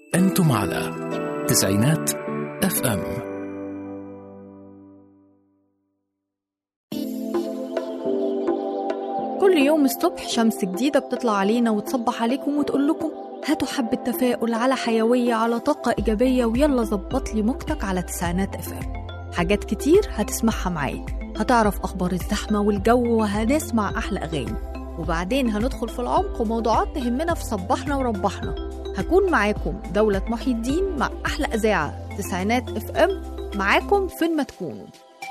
أنتم على تسعينات اف ام كل يوم الصبح شمس جديدة بتطلع علينا وتصبح عليكم وتقول لكم هاتوا حبة تفاؤل على حيوية على طاقة إيجابية ويلا ظبط لي موجتك على تسعينات اف ام حاجات كتير هتسمعها معايا هتعرف أخبار الزحمة والجو وهنسمع أحلى أغاني وبعدين هندخل في العمق وموضوعات تهمنا في صبحنا وربحنا هكون معاكم دولة محي الدين مع أحلى إذاعة تسعينات اف ام معاكم فين ما تكونوا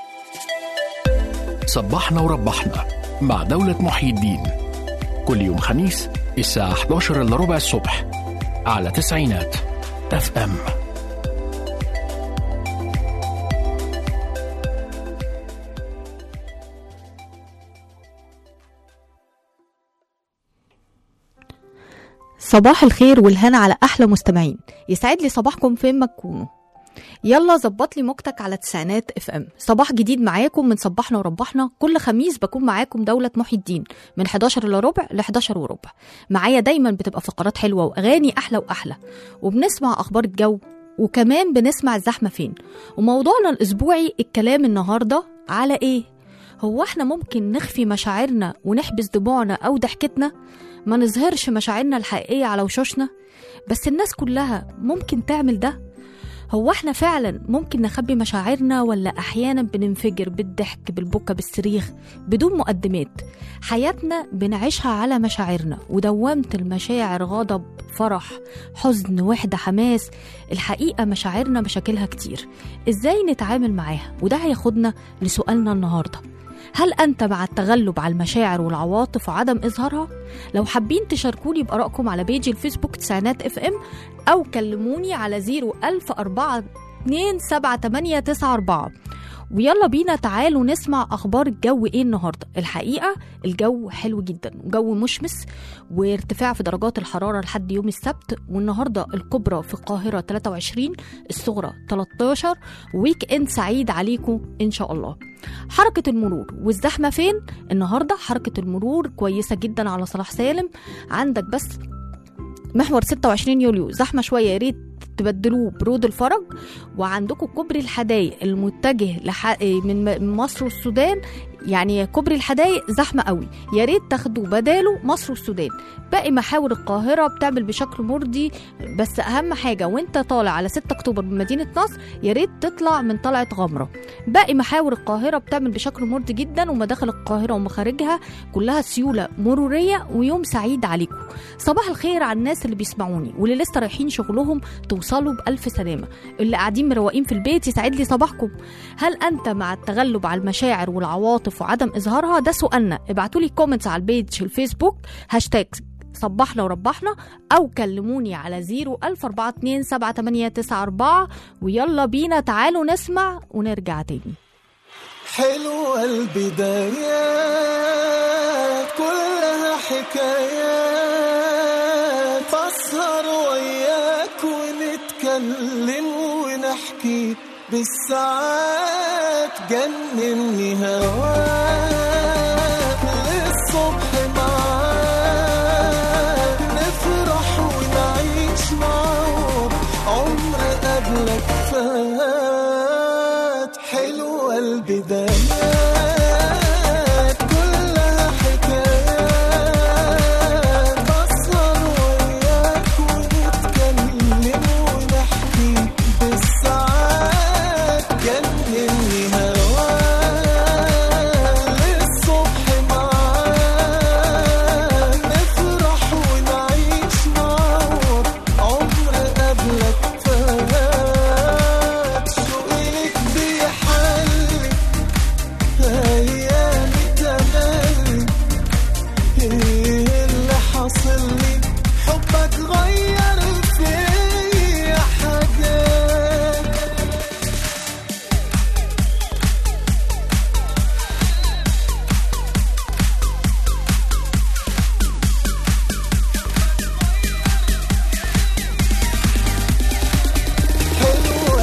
صبحنا وربحنا مع دولة محيي الدين كل يوم خميس الساعة 11 إلا ربع الصبح على تسعينات اف ام صباح الخير والهنا على احلى مستمعين يسعد لي صباحكم فين ما تكونوا يلا ظبط لي موجتك على تسعينات اف ام صباح جديد معاكم من صباحنا وربحنا كل خميس بكون معاكم دولة محي الدين من 11 الا ربع ل 11 وربع معايا دايما بتبقى فقرات حلوة واغاني احلى واحلى وبنسمع اخبار الجو وكمان بنسمع الزحمة فين وموضوعنا الاسبوعي الكلام النهاردة على ايه هو احنا ممكن نخفي مشاعرنا ونحبس دموعنا او ضحكتنا ما نظهرش مشاعرنا الحقيقية على وشوشنا بس الناس كلها ممكن تعمل ده هو احنا فعلا ممكن نخبي مشاعرنا ولا احيانا بننفجر بالضحك بالبكا بالصريخ بدون مقدمات حياتنا بنعيشها على مشاعرنا ودوامة المشاعر غضب فرح حزن وحدة حماس الحقيقة مشاعرنا مشاكلها كتير ازاي نتعامل معاها وده هياخدنا لسؤالنا النهارده هل أنت مع التغلب على المشاعر والعواطف وعدم إظهارها؟ لو حابين تشاركوني بآرائكم على بيجي الفيسبوك تسعينات اف ام أو كلموني على 010427894 ويلا بينا تعالوا نسمع أخبار الجو إيه النهاردة الحقيقة الجو حلو جدا وجو مشمس وارتفاع في درجات الحرارة لحد يوم السبت والنهاردة الكبرى في القاهرة 23 الصغرى 13 ويك اند سعيد عليكم إن شاء الله حركة المرور والزحمة فين؟ النهاردة حركة المرور كويسة جدا على صلاح سالم عندك بس محور 26 يوليو زحمة شوية يا ريت تبدلوه برود الفرج وعندكم كوبري الحدايق المتجه لح... من من مصر والسودان يعني كوبري الحدايق زحمه قوي يا ريت تاخدوا بداله مصر والسودان باقي محاور القاهره بتعمل بشكل مرضي بس اهم حاجه وانت طالع على 6 اكتوبر من مدينه نصر يا ريت تطلع من طلعه غمره باقي محاور القاهره بتعمل بشكل مرضي جدا ومداخل القاهره ومخارجها كلها سيوله مروريه ويوم سعيد عليكم صباح الخير على الناس اللي بيسمعوني واللي لسه رايحين شغلهم توصلوا بألف سلامة اللي قاعدين مروقين في البيت يسعد لي صباحكم هل أنت مع التغلب على المشاعر والعواطف وعدم إظهارها ده سؤالنا ابعتوا لي كومنتس على البيج الفيسبوك هاشتاج صبحنا وربحنا أو كلموني على 010427894 ويلا بينا تعالوا نسمع ونرجع تاني حلوة البدايات كلها حكايات أسهر وياك ونتكلم ونحكي بالساعات جنني هواك للصبح معاك نفرح ونعيش معاك عمر قبلك فات حلوة البدايات كلها حكايات بسهر وياك ونتكلم ونحكي بالساعات جنني هواك للصبح معاك نفرح ونعيش معاك عمر قبلك فات شوقك بيحلي ايامي تملي ايه اللي حاصل لي حبك غير فيا حاجات حلوة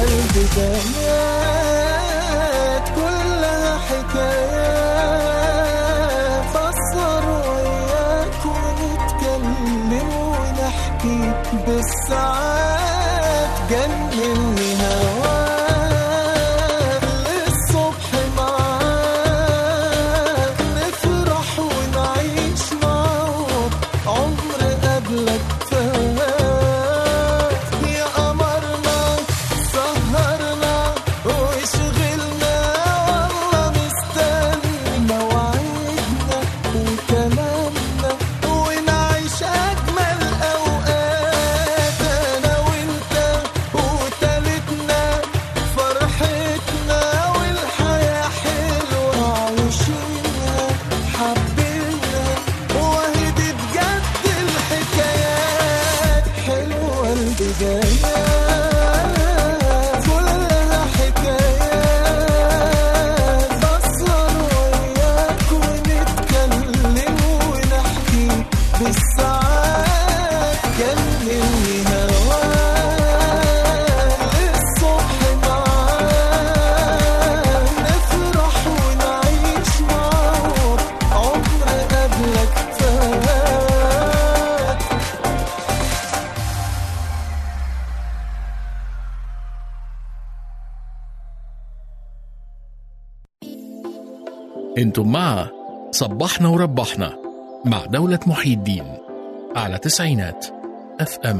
البدايات كلها حكايات فسر وياك ونتكلم ونحكي بالساعات جنني هواك للصبح معاك نفرح ونعيش معاك عمر قبلك فات يا قمرنا سهرنا وشغلنا والله مستني مواعيدنا وكلامنا ونعيش أجمل أوقات أنا وأنت وتالتنا فرحتنا والحياة حلوة عايشينها حبينا وهدي بجد الحكايات حلوة البدايات كلها حكايات بسهر وياك ونتكلم ونحكي بالساعات جنني هواك للصبح معاك نفرح ونعيش معاك عمر قبلك فات انتم مع صبحنا وربحنا مع دولة محي الدين على تسعينات اف ام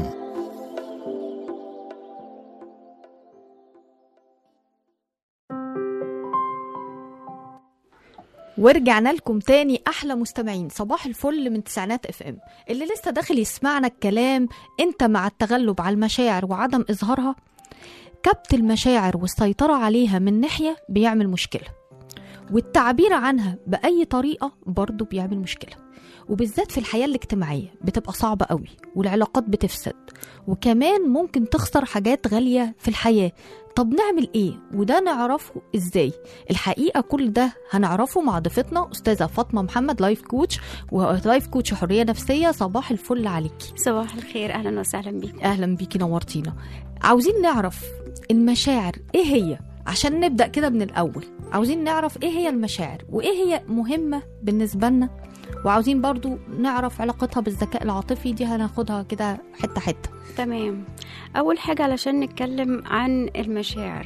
ورجعنا لكم تاني احلى مستمعين صباح الفل من تسعينات اف ام اللي لسه داخل يسمعنا الكلام انت مع التغلب على المشاعر وعدم اظهارها كبت المشاعر والسيطرة عليها من ناحية بيعمل مشكلة والتعبير عنها بأي طريقة برضه بيعمل مشكلة وبالذات في الحياة الاجتماعية بتبقى صعبة قوي والعلاقات بتفسد وكمان ممكن تخسر حاجات غالية في الحياة طب نعمل ايه وده نعرفه ازاي الحقيقة كل ده هنعرفه مع ضيفتنا أستاذة فاطمة محمد لايف كوتش ولايف كوتش حرية نفسية صباح الفل عليكي صباح الخير اهلا وسهلا بيك اهلا بيكي نورتينا عاوزين نعرف المشاعر ايه هي عشان نبدا كده من الاول عاوزين نعرف ايه هي المشاعر وايه هي مهمه بالنسبه لنا وعاوزين برضو نعرف علاقتها بالذكاء العاطفي دي هناخدها كده حته حته تمام اول حاجه علشان نتكلم عن المشاعر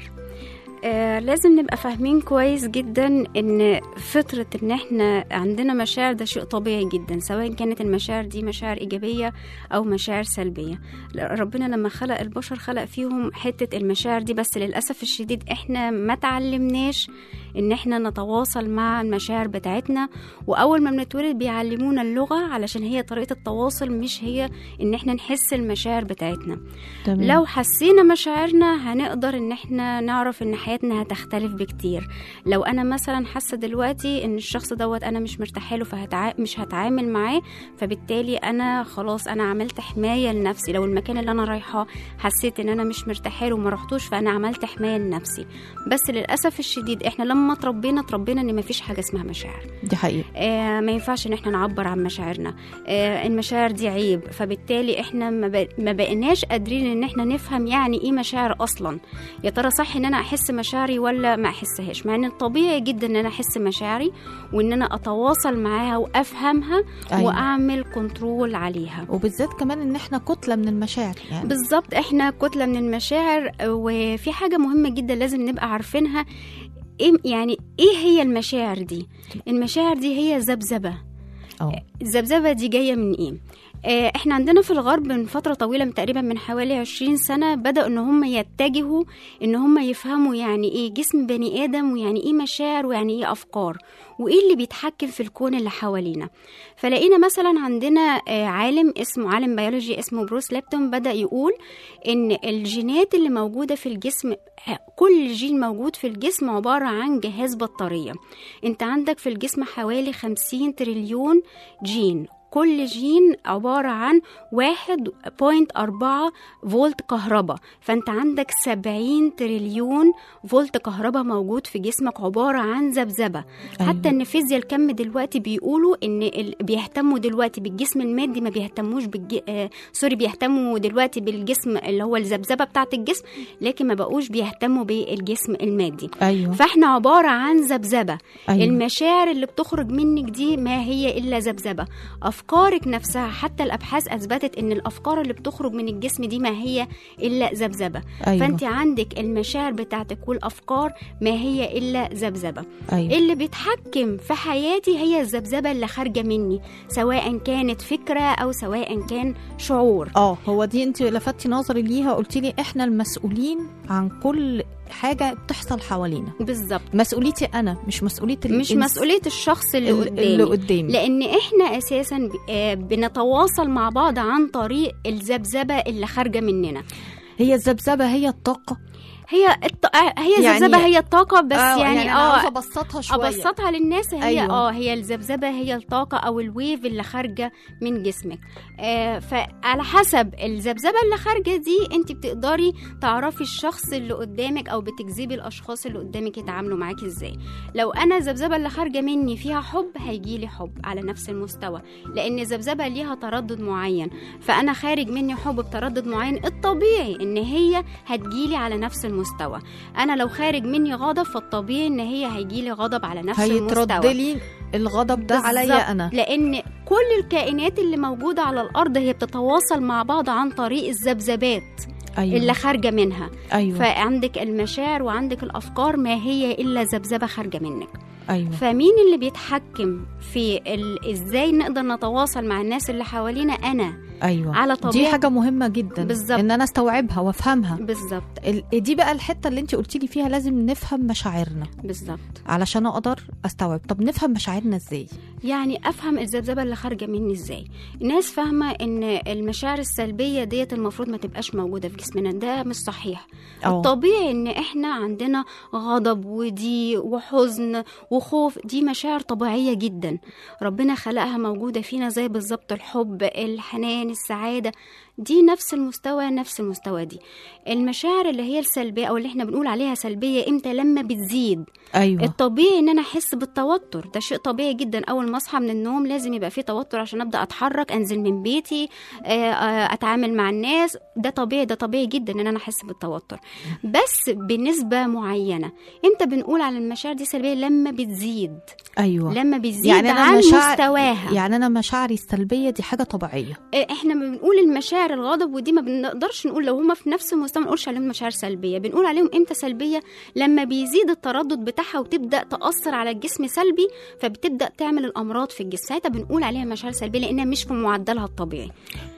آه لازم نبقى فاهمين كويس جدا ان فطرة ان احنا عندنا مشاعر ده شيء طبيعي جدا سواء كانت المشاعر دي مشاعر ايجابية او مشاعر سلبية ربنا لما خلق البشر خلق فيهم حتة المشاعر دي بس للأسف الشديد احنا ما تعلمناش ان احنا نتواصل مع المشاعر بتاعتنا واول ما بنتولد بيعلمونا اللغة علشان هي طريقة التواصل مش هي ان احنا نحس المشاعر بتاعتنا تمام. لو حسينا مشاعرنا هنقدر ان احنا نعرف ان حياتنا هتختلف بكتير لو انا مثلا حاسه دلوقتي ان الشخص دوت انا مش مرتاحه له فهتع... مش هتعامل معاه فبالتالي انا خلاص انا عملت حمايه لنفسي لو المكان اللي انا رايحاه حسيت ان انا مش مرتاحه له وما رحتوش فانا عملت حمايه لنفسي بس للاسف الشديد احنا لما اتربينا اتربينا ان مفيش حاجه اسمها مشاعر دي حقيقه آه ما ينفعش ان احنا نعبر عن مشاعرنا آه المشاعر دي عيب فبالتالي احنا ما, ب... ما بقيناش قادرين ان احنا نفهم يعني ايه مشاعر اصلا يا ترى صح ان انا احس مشاعري ولا ما احسهاش مع ان الطبيعي جدا ان انا احس مشاعري وان انا اتواصل معاها وافهمها أيوة. أيوة. واعمل كنترول عليها وبالذات كمان ان احنا كتله من المشاعر يعني بالظبط احنا كتله من المشاعر وفي حاجه مهمه جدا لازم نبقى عارفينها إيه يعني ايه هي المشاعر دي المشاعر دي هي ذبذبه اه الذبذبه دي جايه من ايه آه، احنا عندنا في الغرب من فترة طويلة من تقريبا من حوالي 20 سنة بدأوا ان هم يتجهوا ان هم يفهموا يعني ايه جسم بني ادم ويعني ايه مشاعر ويعني ايه افكار وايه اللي بيتحكم في الكون اللي حوالينا فلقينا مثلا عندنا آه، عالم اسمه عالم بيولوجي اسمه بروس ليبتون بدأ يقول ان الجينات اللي موجودة في الجسم آه، كل جين موجود في الجسم عبارة عن جهاز بطارية انت عندك في الجسم حوالي 50 تريليون جين كل جين عبارة عن 1.4 فولت كهرباء فانت عندك 70 تريليون فولت كهرباء موجود في جسمك عبارة عن ذبذبة أيوة. حتى ان فيزياء الكم دلوقتي بيقولوا ان ال... بيهتموا دلوقتي بالجسم المادي ما بيهتموش بالج... آه... سوري بيهتموا دلوقتي بالجسم اللي هو الذبذبة بتاعة الجسم لكن ما بقوش بيهتموا بالجسم المادي ايوه فاحنا عبارة عن ذبذبة أيوة. المشاعر اللي بتخرج منك دي ما هي إلا ذبذبة افكارك نفسها حتى الابحاث اثبتت ان الافكار اللي بتخرج من الجسم دي ما هي الا ذبذبه أيوة. فانت عندك المشاعر بتاعتك والافكار ما هي الا ذبذبه أيوة. اللي بيتحكم في حياتي هي الذبذبه اللي خارجه مني سواء كانت فكره او سواء كان شعور اه هو دي انت لفتي نظري ليها قلت لي احنا المسؤولين عن كل حاجه بتحصل حوالينا بالظبط مسؤوليتي انا مش مسؤوليه مش الإنس- مسؤوليه الشخص اللي ال- قدامي اللي قدامي لان احنا اساسا ب- آه، بنتواصل مع بعض عن طريق الذبذبه اللي خارجه مننا هي الذبذبه هي الطاقه هي الط... آه، هي يعني- الذبذبه هي الطاقه بس آه، يعني, يعني أنا عاوزه اه ابسطها شويه ابسطها للناس هي أيوة. أيوة. اه هي الذبذبه هي الطاقه او الويف اللي خارجه من جسمك آه فعلى حسب الذبذبه اللي خارجه دي انت بتقدري تعرفي الشخص اللي قدامك او بتجذبي الاشخاص اللي قدامك يتعاملوا معاكي ازاي لو انا الذبذبه اللي خارجه مني فيها حب هيجيلي حب على نفس المستوى لان الذبذبه ليها تردد معين فانا خارج مني حب بتردد معين الطبيعي ان هي هتجيلي على نفس المستوى انا لو خارج مني غضب فالطبيعي ان هي هيجيلي غضب على نفس هيترد المستوى لي الغضب ده بالظبط. عليا انا لان كل الكائنات اللي موجوده على الارض هي بتتواصل مع بعض عن طريق الذبذبات ايوه اللي خارجه منها ايوه فعندك المشاعر وعندك الافكار ما هي الا ذبذبه خارجه منك ايوه فمين اللي بيتحكم في ال... ازاي نقدر نتواصل مع الناس اللي حوالينا انا ايوه على دي طبيعه حاجه مهمه جدا بالظبط. ان انا استوعبها وافهمها بالظبط ال- دي بقى الحته اللي انت قلتي لي فيها لازم نفهم مشاعرنا بالظبط علشان اقدر استوعب طب نفهم مشاعرنا ازاي يعني افهم الذبذبه اللي خارجه مني ازاي الناس فاهمه ان المشاعر السلبيه ديت المفروض ما تبقاش موجوده في جسمنا ده مش صحيح أو. الطبيعي ان احنا عندنا غضب وضيق وحزن وخوف دي مشاعر طبيعيه جدا ربنا خلقها موجوده فينا زي بالظبط الحب الحنان السعاده دي نفس المستوى نفس المستوى دي المشاعر اللي هي السلبيه او اللي احنا بنقول عليها سلبيه امتى لما بتزيد ايوه الطبيعي ان انا احس بالتوتر ده شيء طبيعي جدا اول ما اصحى من النوم لازم يبقى فيه توتر عشان ابدا اتحرك انزل من بيتي آه، آه، اتعامل مع الناس ده طبيعي ده طبيعي جدا ان انا احس بالتوتر بس بنسبه معينه امتى بنقول على المشاعر دي سلبيه لما بتزيد ايوه لما بتزيد يعني انا عن مشاعر مستواها يعني انا مشاعري السلبيه دي حاجه طبيعيه آه، احنا ما بنقول المشاعر الغضب ودي ما بنقدرش نقول لو هما في نفس المستوى ما نقولش عليهم مشاعر سلبيه بنقول عليهم امتى سلبيه لما بيزيد التردد بتاعها وتبدا تاثر على الجسم سلبي فبتبدا تعمل الامراض في الجسم ساعتها بنقول عليها مشاعر سلبيه لانها مش في معدلها الطبيعي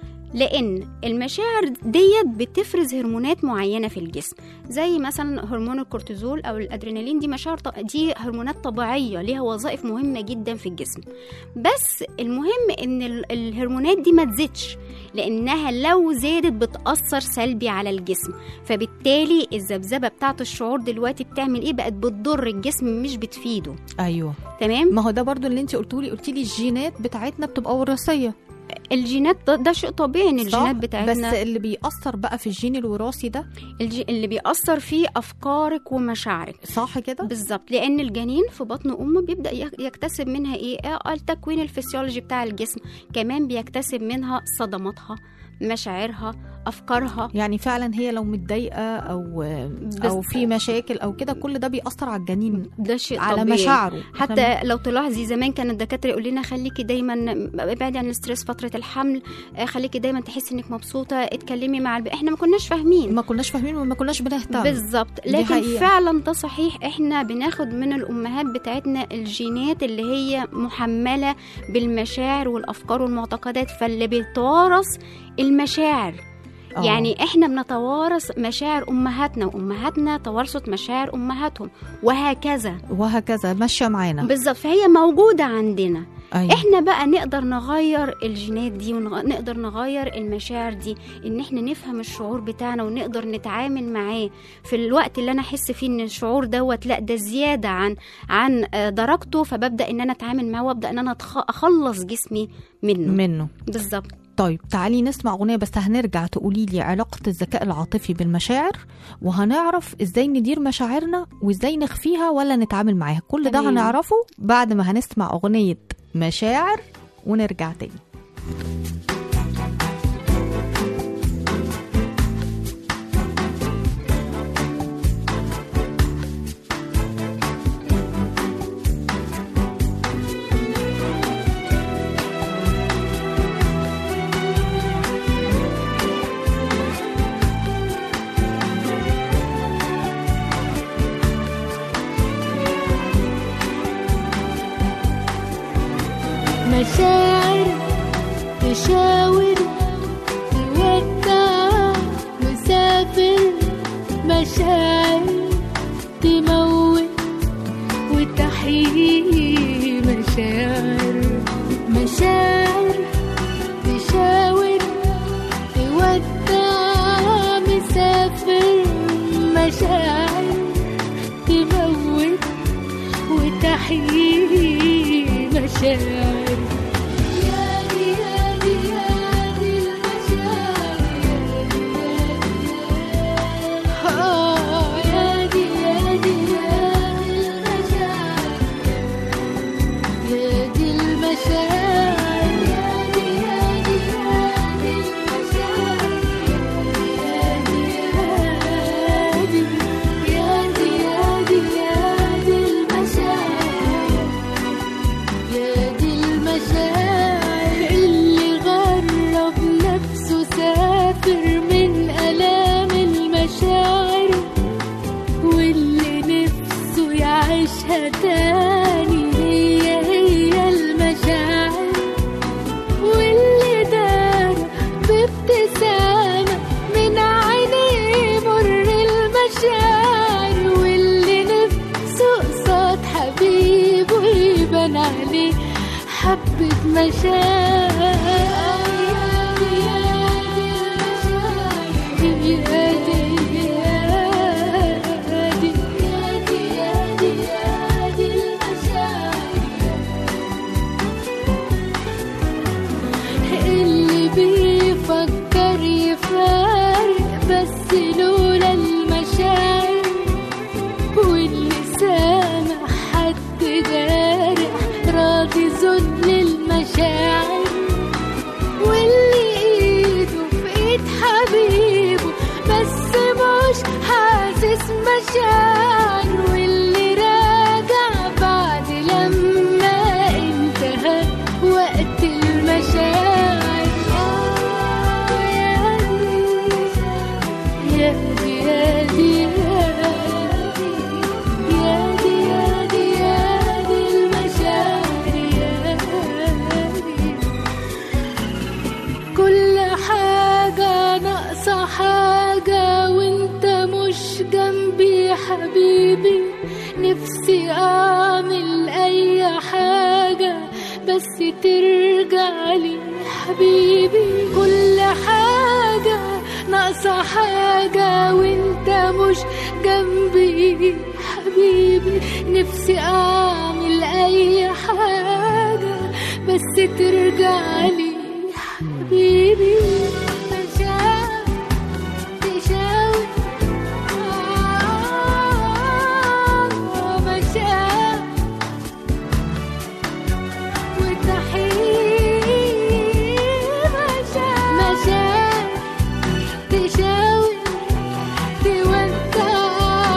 لان المشاعر ديت بتفرز هرمونات معينه في الجسم زي مثلا هرمون الكورتيزول او الادرينالين دي مشاعر ط- دي هرمونات طبيعيه ليها وظائف مهمه جدا في الجسم بس المهم ان ال- الهرمونات دي ما تزيدش لانها لو زادت بتاثر سلبي على الجسم فبالتالي الذبذبه بتاعه الشعور دلوقتي بتعمل ايه بقت بتضر الجسم مش بتفيده ايوه تمام ما هو ده برضو اللي انت قلتولي قلتي لي الجينات بتاعتنا بتبقى وراثيه الجينات ده, ده شيء طبيعي ان صح؟ الجينات بتاعتنا بس اللي بيأثر بقى في الجين الوراثي ده الجي... اللي بيأثر فيه افكارك ومشاعرك صح كده بالظبط لان الجنين في بطن امه بيبدا يك- يكتسب منها ايه آه، التكوين الفسيولوجي بتاع الجسم كمان بيكتسب منها صدماتها مشاعرها افكارها يعني فعلا هي لو متضايقه او او بس- في مشاكل او كده كل ده بيأثر على الجنين ده شيء على طبيعي. مشاعره حتى لو تلاحظي زمان كان الدكاتره يقول لنا خليكي دايما ابعدي عن الاسترس فتره الحمل آه، خليكي دايما تحسي انك مبسوطه اتكلمي مع الب... احنا ما كناش فاهمين ما كناش فاهمين وما كناش بنهتم بالظبط دي لكن حقيقة. فعلا ده صحيح احنا بناخد من الامهات بتاعتنا الجينات اللي هي محمله بالمشاعر والافكار والمعتقدات فاللي بيتوارث المشاعر آه. يعني احنا بنتوارث مشاعر امهاتنا وامهاتنا توارثت مشاعر امهاتهم وهكذا وهكذا ماشيه معانا بالظبط فهي موجوده عندنا أيوة. احنا بقى نقدر نغير الجينات دي ونقدر نغير المشاعر دي ان احنا نفهم الشعور بتاعنا ونقدر نتعامل معاه في الوقت اللي انا احس فيه ان الشعور دوت لا ده زياده عن عن آه، درجته فببدا ان انا اتعامل معاه وابدا ان انا أتخ- اخلص جسمي منه منه بالظبط طيب تعالي نسمع أغنية بس هنرجع تقولي لي علاقة الذكاء العاطفي بالمشاعر وهنعرف ازاي ندير مشاعرنا وازاي نخفيها ولا نتعامل معاها كل ده تمام. هنعرفه بعد ما هنسمع أغنية مشاعر ونرجع تاني تشاور تودع مسافر مشاعر تموت وتحيي مشاعر مشاعر تشاور تودع مسافر مشاعر تموت وتحيي مشاعر يا دي يا دي يا دي المشاعر آه يا دي يا دي يا دي المشاعر يا دي المشاعر يا دي يا دي يا دي المشاعر يا دي يا دي يا دي يا دي المشاعر يا دي المشاعر اللي غرب نفسه سافر من آلام المشاعر واللي نفسه يعيشها تاني هي هي المشاعر واللي دار بابتسامة من عينيه مر المشاعر واللي نفسه قصاد حبيبه يبان عليه حبة مشاعر اللي بيفكر يفارق بس لولا المشاعر واللي سامع حد جارح راضي ذل المشاعر واللي ايده في ايد حبيبه بس مش حاسس مشاعر واللي راجع بعد لما انتهى وقت المشاعر آه يا دي يا دي يا دي يا دي يا دي المشاعر يا دي كل حاجة ناقصة حاجة وانت مش جنبي حبيبي نفسي اعمل اي حاجة بس ترجع لي حبيبي كل حاجة ناقصة حاجة وانت مش جنبي حبيبي نفسي اعمل اي حاجة بس ترجع لي حبيبي مشاعر تشاور آه، مشاعر وتحيي مشاعر مشاعر تشاور تودع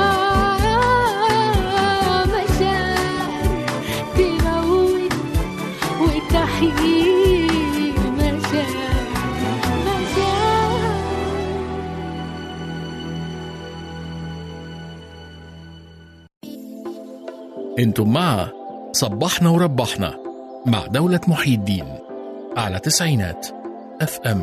مشاعر تموت وتحيي مشاعر مشاعر انتم مع صبحنا وربحنا مع دولة محي الدين على تسعينات اف ام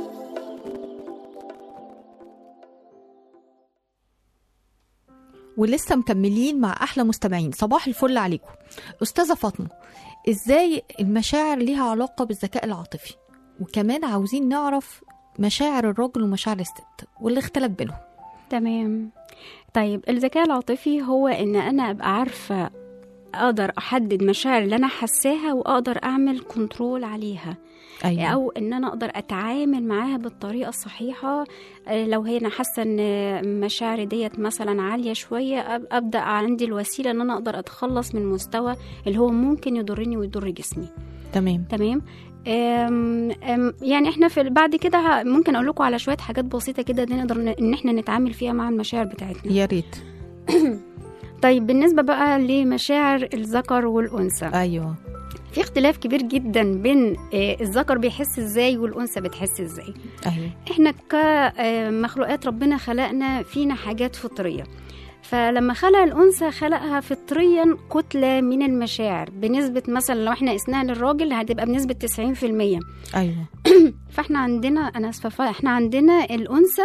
ولسه مكملين مع احلى مستمعين صباح الفل عليكم استاذه فاطمه ازاي المشاعر ليها علاقه بالذكاء العاطفي وكمان عاوزين نعرف مشاعر الراجل ومشاعر الست والاختلاف بينهم تمام طيب الذكاء العاطفي هو ان انا ابقى عارفه اقدر احدد مشاعر اللي انا حاساها واقدر اعمل كنترول عليها ايوه او ان انا اقدر اتعامل معاها بالطريقه الصحيحه آه، لو هي انا حاسه ان مشاعري ديت مثلا عاليه شويه أب- ابدا عندي الوسيله ان انا اقدر اتخلص من مستوى اللي هو ممكن يضرني ويضر جسمي تمام تمام أم أم يعني احنا في بعد كده ه- ممكن اقول لكم على شويه حاجات بسيطه كده نقدر ن- ان احنا نتعامل فيها مع المشاعر بتاعتنا يا ريت طيب بالنسبه بقى لمشاعر الذكر والانثى ايوه في اختلاف كبير جدا بين آه، الذكر بيحس ازاي والانثى بتحس ازاي ايوه احنا كمخلوقات ربنا خلقنا فينا حاجات فطريه فلما خلق الأنثى خلقها فطريا كتلة من المشاعر بنسبة مثلا لو احنا قسناها للراجل هتبقى بنسبة 90% ايوه فاحنا عندنا انا اسفه احنا عندنا الانثى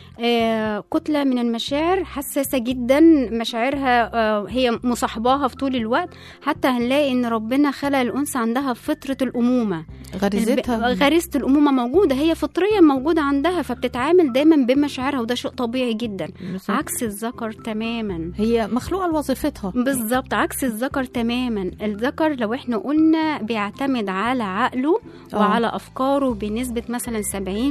آه، كتلة من المشاعر حساسة جدا مشاعرها آه، هي مصاحباها في طول الوقت حتى هنلاقي ان ربنا خلق الانثى عندها فطرة الامومة غريزتها الب- غريزة الامومة موجودة هي فطريا موجودة عندها فبتتعامل دايما بمشاعرها وده شيء طبيعي جدا بالظبط. عكس الذكر تماما هي مخلوقه لوظيفتها بالظبط عكس الذكر تماما الذكر لو احنا قلنا بيعتمد على عقله آه. وعلى افكاره بنسبه مثلا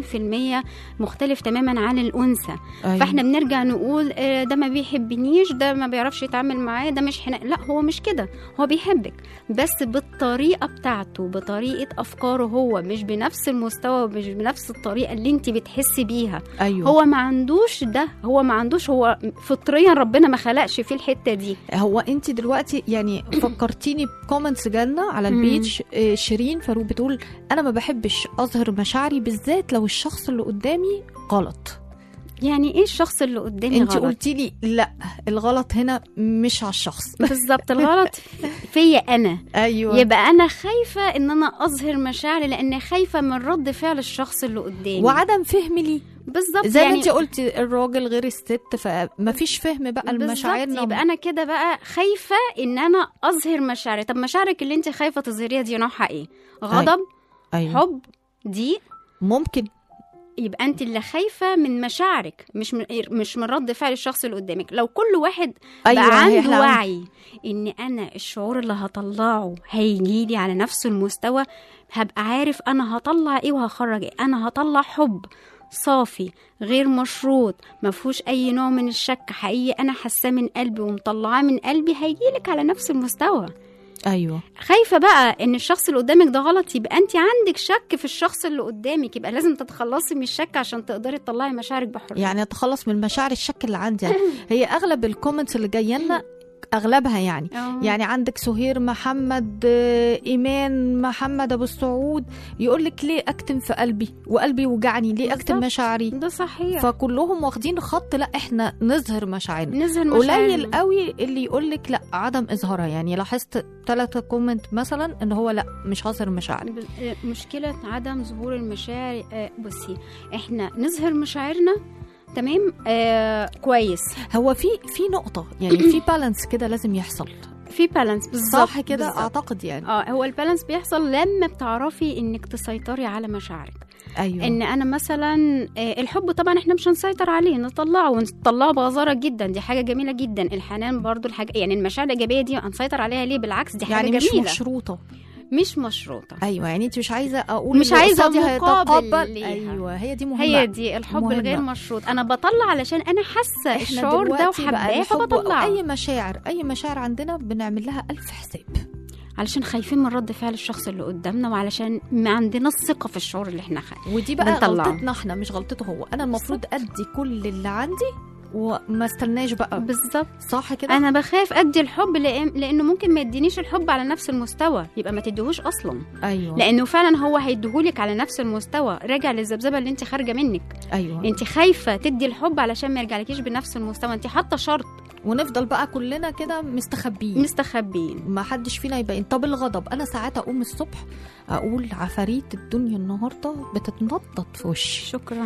70% مختلف تماما عن الانثى أيوة. فاحنا بنرجع نقول آه، ده ما بيحبنيش ده ما بيعرفش يتعامل معاه ده مش حنا لا هو مش كده هو بيحبك بس بالطريقه بتاعته بطريقه افكاره هو مش بنفس المستوى ومش بنفس الطريقه اللي انت بتحسي بيها ايوه هو ما عندوش ده هو ما عندوش هو فطريا ربنا ما خلقش فيه الحته دي هو انت دلوقتي يعني فكرتيني بكومنتس جالنا على مم. البيج آه، شيرين فاروق بتقول انا ما بحبش اظهر مشاعري بالذات لو الشخص اللي قدامي غلط يعني ايه الشخص اللي قدامي انت غلط قلتي لي لا الغلط هنا مش على الشخص بالظبط الغلط فيا انا ايوه يبقى انا خايفه ان انا اظهر مشاعري لان خايفه من رد فعل الشخص اللي قدامي وعدم فهم لي بالظبط زي يعني ما انت قلتي الراجل غير الست فما فيش فهم بقى بالظبط لمشاعرنا يبقى انا كده بقى خايفه ان انا اظهر مشاعري طب مشاعرك اللي انت خايفه تظهريها دي نوعها ايه غضب أيوة. حب ضيق ممكن يبقى انت اللي خايفه من مشاعرك مش من مش من رد فعل الشخص اللي قدامك لو كل واحد أيوة، بقى هي عنده إحنا عن- وعي ان انا الشعور اللي هطلعه هيجيلي على نفس المستوى هبقى عارف انا هطلع ايه وهخرج ايه انا هطلع حب صافي غير مشروط ما فيهوش اي نوع من الشك حقيقي انا حاساه من قلبي ومطلعاه من قلبي هيجيلك على نفس المستوى ايوه خايفه بقى ان الشخص اللي قدامك ده غلط يبقى انت عندك شك في الشخص اللي قدامك يبقى لازم تتخلصي من الشك عشان تقدري تطلعي مشاعرك بحريه يعني اتخلص من مشاعر الشك اللي عندي يعني. هي اغلب الكومنتس اللي جايه لنا اغلبها يعني آه. يعني عندك سهير محمد آه، ايمان محمد ابو السعود يقول لك ليه اكتم في قلبي وقلبي وجعني ليه اكتم بالظبط. مشاعري ده صحيح فكلهم واخدين خط لا احنا نظهر مشاعرنا نزل قليل مشاعرنا. قوي اللي يقول لك لا عدم اظهارها يعني لاحظت ثلاثة كومنت مثلا ان هو لا مش هظهر مشاعري ب- مشكلة عدم ظهور المشاعر آه، بصي احنا نظهر مشاعرنا تمام آه كويس هو في في نقطة يعني في بالانس كده لازم يحصل في بالانس بالظبط صح كده بالظبط. اعتقد يعني اه هو البالانس بيحصل لما بتعرفي انك تسيطري على مشاعرك ايوه ان انا مثلا آه، الحب طبعا احنا مش هنسيطر عليه نطلعه ونطلعه بغزاره جدا دي حاجه جميله جدا الحنان برضو الحاجه يعني المشاعر الايجابيه دي هنسيطر عليها ليه بالعكس دي حاجه يعني مش جميله مشروطة مش مشروطه ايوه يعني انت مش عايزه اقول مش اللي عايزة قصادي مقابل هيتقبل ليها. ايوه هي دي مهمه هي دي الحب مهمة. الغير مشروط انا بطلع علشان انا حاسه احنا الشعور ده دلوقتي بقى وحباه الحب فبطلعه اي مشاعر اي مشاعر عندنا بنعمل لها الف حساب علشان خايفين من رد فعل الشخص اللي قدامنا وعلشان ما عندناش ثقه في الشعور اللي احنا خ... ودي بقى بنطلعه. غلطتنا احنا مش غلطته هو انا المفروض ادي كل اللي عندي وما استناش بقى بالظبط صح كده انا بخاف ادي الحب لأن... لانه ممكن ما يدينيش الحب على نفس المستوى يبقى ما تديهوش اصلا ايوه لانه فعلا هو هيديهولك على نفس المستوى راجع للذبذبه اللي انت خارجه منك ايوه انت خايفه تدي الحب علشان ما يرجعلكيش بنفس المستوى انت حاطه شرط ونفضل بقى كلنا كده مستخبيين مستخبيين ما حدش فينا يبين طب الغضب انا ساعات اقوم الصبح اقول عفاريت الدنيا النهارده بتتنطط في وشي شكرا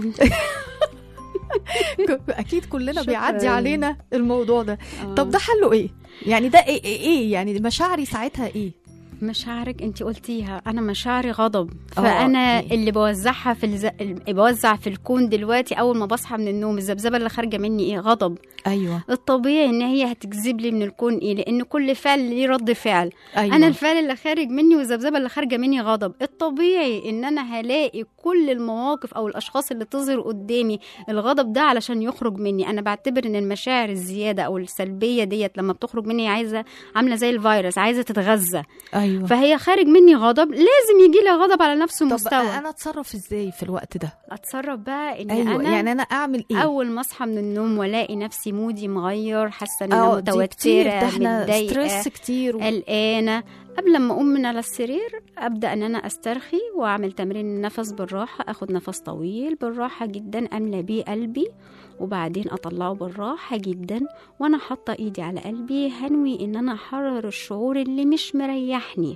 اكيد كلنا شكراً. بيعدي علينا الموضوع ده آه. طب ده حله ايه يعني ده ايه ايه, إيه؟ يعني مشاعري ساعتها ايه مشاعرك انت قلتيها انا مشاعري غضب اه، فانا اوكي. اللي بوزعها في الز... اللي بوزع في الكون دلوقتي اول ما بصحى من النوم الذبذبه اللي خارجه مني ايه غضب ايوه الطبيعي ان هي هتجذب لي من الكون ايه لان كل فعل ليه رد فعل ايوه انا الفعل اللي خارج مني والذبذبه اللي خارجه مني غضب الطبيعي ان انا هلاقي كل المواقف او الاشخاص اللي تظهر قدامي الغضب ده علشان يخرج مني انا بعتبر ان المشاعر الزياده او السلبيه ديت لما بتخرج مني عايزه عامله زي الفيروس عايزه تتغذى ايوه فهي خارج مني غضب لازم يجي لي غضب على نفس طب المستوى انا اتصرف ازاي في الوقت ده اتصرف بقى ان ايوه انا يعني انا اعمل ايه اول ما اصحى من النوم والاقي نفسي مودي مغير حاسه ان اه انا دي كتير متوتره ده احنا متضايقه ستريس كتير و... قلقانه قبل ما اقوم من على السرير ابدا ان انا استرخي واعمل تمرين النفس بالراحه اخد نفس طويل بالراحه جدا املى بيه قلبي وبعدين اطلعه بالراحه جدا وانا حاطه ايدي على قلبي هنوي ان انا احرر الشعور اللي مش مريحني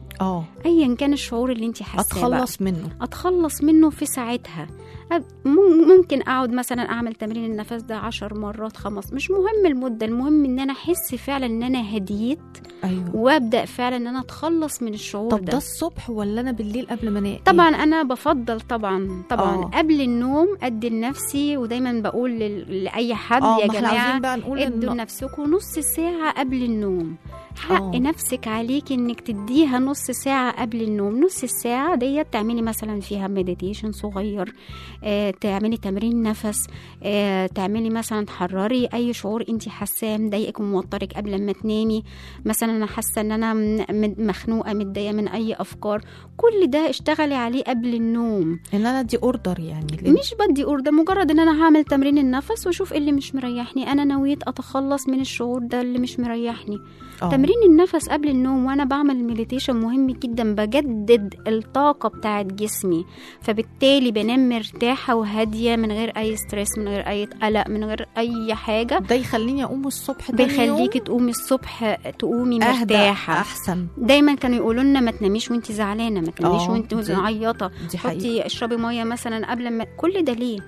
اه ايا كان الشعور اللي انت حاساه بقى. اتخلص منه اتخلص منه في ساعتها أب- مم- ممكن اقعد مثلا اعمل تمرين النفس ده عشر مرات خمس مش مهم المده المهم ان انا احس فعلا ان انا هديت ايوه وابدا فعلا ان انا اتخلص من الشعور طب ده ده الصبح ولا انا بالليل قبل ما انام طبعا انا بفضل طبعا طبعا آه. أوه. قبل النوم ادي لنفسي ودايما بقول لل- لاي حد اه يا ما احنا عايزين جماعه بقى نقول ادوا ان لنفسكم نص ساعة قبل النوم حق آه. نفسك عليك انك تديها نص ساعة قبل النوم نص الساعة ديت تعملي مثلا فيها مديتيشن صغير آه، تعملي تمرين نفس آه، تعملي مثلا تحرري اي شعور انت حاساه مضايقك وموترك قبل ما تنامي مثلا انا حاسه ان انا م- م- مخنوقه متضايقه من اي افكار كل ده اشتغلي عليه قبل النوم ان انا ادي اوردر يعني لل- مش بدي اوردر مجرد ان انا هعمل تمرين النفس واشوف إيه اللي مش مريحني انا نويت اتخلص من الشعور ده اللي مش مريحني آه. تمرين النفس قبل النوم وانا بعمل المديتيشن مهم جدا بجدد الطاقه بتاعت جسمي فبالتالي بنام مرتاحه وهاديه من غير اي ستريس من غير اي قلق من غير اي حاجه ده يخليني اقوم الصبح تاني بيخليكي يوم تقومي الصبح تقومي اهدى مرتاحه احسن دايما كانوا يقولوا لنا ما تناميش وانت زعلانه ما تناميش آه، وانت دي- معيطه دي حقيقة حطي اشربي ميه مثلا قبل ما كل ده ليه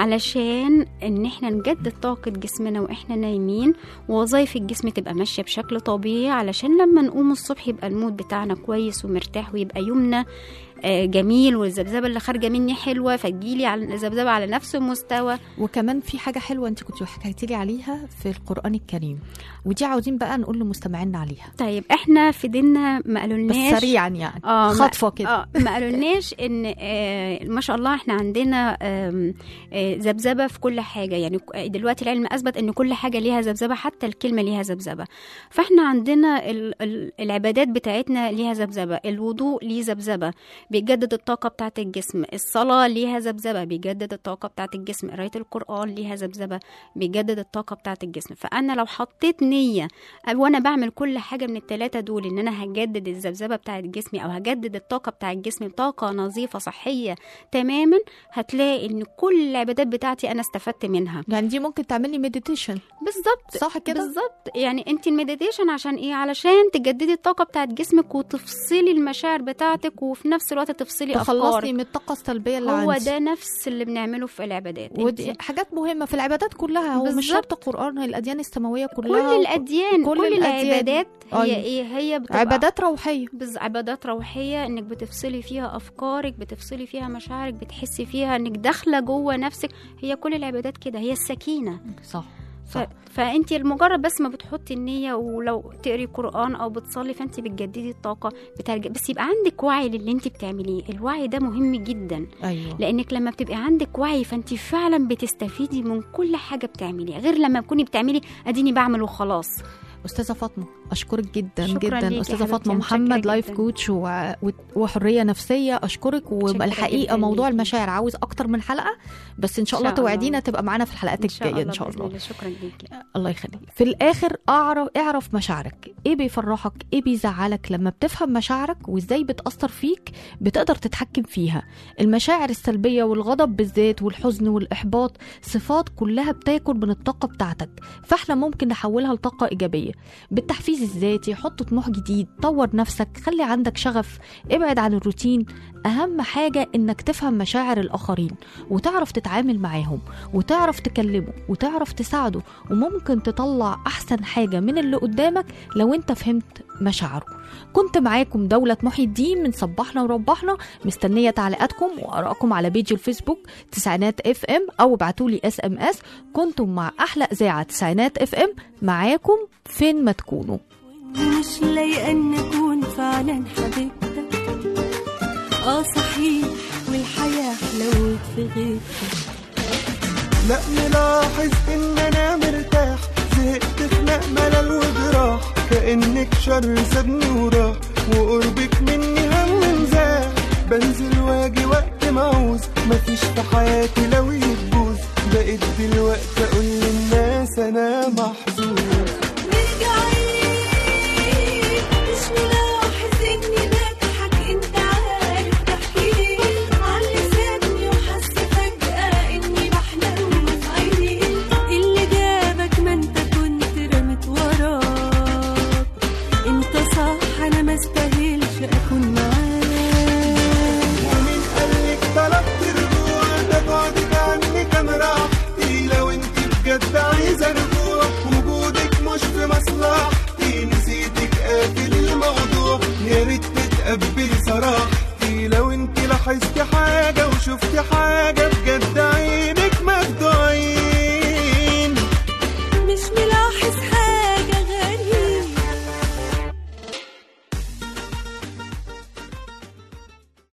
علشان ان احنا نجدد طاقة جسمنا واحنا نايمين ووظائف الجسم تبقى ماشية بشكل طبيعي علشان لما نقوم الصبح يبقى المود بتاعنا كويس ومرتاح ويبقى يومنا آه، جميل والذبذبه اللي خارجه مني حلوه فتجيلي على الذبذبه على نفس المستوى وكمان في حاجة حلوة انت كنت حكيتي لي عليها في القرآن الكريم ودي عاوزين بقى نقول لمستمعينا عليها طيب احنا في ديننا ما بس قالولناش سريعا يعني اه ما- خطفة كده اه ما قالولناش ان آه ما شاء الله احنا عندنا آم، آه ذبذبه في كل حاجه يعني ك- دلوقتي العلم اثبت ان كل حاجه ليها ذبذبه حتى الكلمه ليها ذبذبه فاحنا عندنا ال ال العبادات بتاعتنا ليها ذبذبه الوضوء ليه ذبذبه بيجدد الطاقه بتاعه الجسم الصلاه ليها ذبذبه بيجدد الطاقه بتاعه الجسم قرايه القران ليها ذبذبه بيجدد الطاقه بتاعه الجسم فانا لو حطيت نيه وانا بعمل كل حاجه من الثلاثه دول ان انا هجدد الذبذبه بتاعه جسمي او هجدد الطاقه بتاعه جسمي بطاقه نظيفه صحيه تماما هتلاقي ان كل العبادات بتاعتي انا استفدت منها يعني دي ممكن تعملي مديتيشن بالظبط صح كده بالظبط يعني انت المديتيشن عشان ايه علشان تجددي الطاقه بتاعت جسمك وتفصلي المشاعر بتاعتك وفي نفس الوقت تفصلي تخلصي افكارك من الطاقة السلبية اللي هو عندي ده نفس اللي بنعمله في العبادات ودي انت- حاجات مهمة في العبادات كلها هو مش بالظبط. شرط القرآن هي الأديان السماوية كل كلها الاديان كل كل, الأديان. العبادات هي أيوة. ايه هي بتبقى عبادات روحية بز عبادات روحية انك بتفصلي فيها افكارك بتفصلي فيها مشاعرك بتحسي فيها انك داخلة جوه نفسك هي كل العبادات كده هي السكينة صح ف... صح. فانت المجرد بس ما بتحطي النية ولو تقري قرآن او بتصلي فانت بتجددي الطاقة بترجع بس يبقى عندك وعي للي انت بتعمليه الوعي ده مهم جدا أيوه لانك لما بتبقي عندك وعي فانت فعلا بتستفيدي من كل حاجة بتعمليها غير لما تكوني بتعملي اديني بعمل وخلاص استاذه فاطمه اشكرك جدا شكراً جدا ليكي يا استاذه حبيبتي، فاطمه أنا متشكرة محمد لايف جداً. كوتش و... و- وحريه نفسيه اشكرك والحقيقه جداً موضوع ليكي. المشاعر عاوز اكتر من حلقه بس ان شاء إن الله شاء الله. توعدينا تبقى معانا في الحلقات ان شاء الجايه الله ان شاء بإذن الله الله شكرا ليكي الله يخليك في الاخر اعرف اعرف مشاعرك ايه بيفرحك ايه بيزعلك لما بتفهم مشاعرك وازاي بتاثر فيك بتقدر تتحكم فيها المشاعر السلبيه والغضب بالذات والحزن والاحباط صفات كلها بتاكل من الطاقه بتاعتك فاحنا ممكن نحولها لطاقه ايجابيه بالتحفيز الذاتي حط طموح جديد طور نفسك خلي عندك شغف ابعد عن الروتين اهم حاجه انك تفهم مشاعر الاخرين وتعرف تتعامل معاهم وتعرف تكلمه وتعرف تساعده وممكن تطلع احسن حاجه من اللي قدامك لو انت فهمت مشاعره كنت معاكم دولة محي الدين من صبحنا وربحنا مستنية تعليقاتكم وآرائكم على بيج الفيسبوك تسعينات اف ام أو ابعتولي اس ام اس كنتم مع أحلى إذاعة تسعينات اف ام معاكم فين ما تكونوا مش لايقة ان اكون فعلا حبيبتك اه صحيح والحياة حلوت في غيبتك لا ملاحظ ان انا مرتاح زهقت خناق ملل وجراح كانك شر سابني وراح وقربك مني هم مزاح بنزل واجي وقت ما عاوز مفيش في حياتي لو يتبوظ بقيت دلوقتي اقول للناس انا محظوظ مرجعين مش ملاحظ اني بضحك انت عارف تحكي عن اللي سابني وحس فجأة اني بحلم في عيني اللي جابك ما انت كنت رمت وراك انت صح انا ما استاهلش أكون معاك